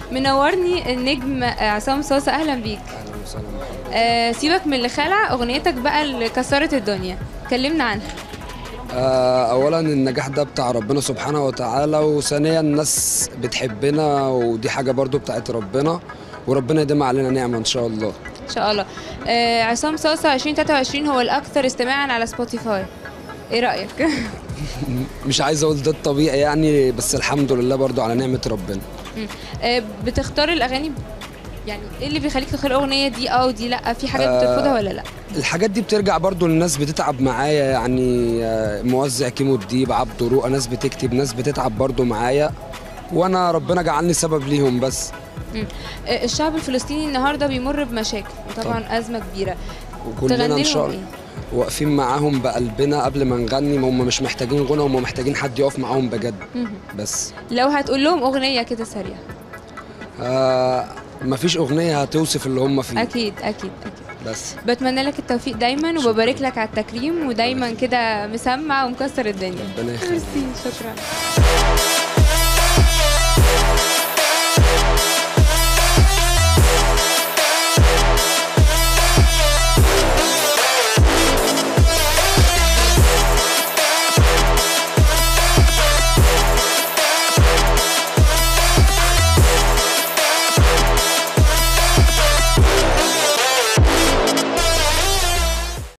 منورني النجم عصام صاصة اهلا بيك اهلا وسهلا بحضرتك آه سيبك من اللي خلع اغنيتك بقى اللي كسرت الدنيا كلمنا عنها آه، اولا النجاح ده بتاع ربنا سبحانه وتعالى وثانيا الناس بتحبنا ودي حاجه برضو بتاعت ربنا وربنا يديم علينا نعمه ان شاء الله ان شاء الله آه عصام صاصة 2023 هو الاكثر استماعا على سبوتيفاي ايه رايك مش عايز اقول ده الطبيعي يعني بس الحمد لله برضو على نعمه ربنا آه بتختار الاغاني يعني ايه اللي بيخليك تختار الاغنيه دي اه ودي لا في حاجات آه، بترفضها ولا لا الحاجات دي بترجع برضو للناس بتتعب معايا يعني آه، موزع كيمو الديب عبد رؤى ناس بتكتب ناس بتتعب برضو معايا وانا ربنا جعلني سبب ليهم بس مم. آه الشعب الفلسطيني النهارده بيمر بمشاكل وطبعا ازمه كبيره وكلنا تغني ان شاء لهم الله ايه واقفين معاهم بقلبنا قبل ما نغني ما هم مش محتاجين غنى هم محتاجين حد يقف معاهم بجد مهم. بس لو هتقول لهم اغنيه كده سريعه آه مفيش اغنيه هتوصف اللي هم فيه اكيد اكيد اكيد بس بتمنى لك التوفيق دايما شكراً. وببارك لك على التكريم ودايما كده مسمع ومكسر الدنيا ربنا يخليك ميرسي شكرا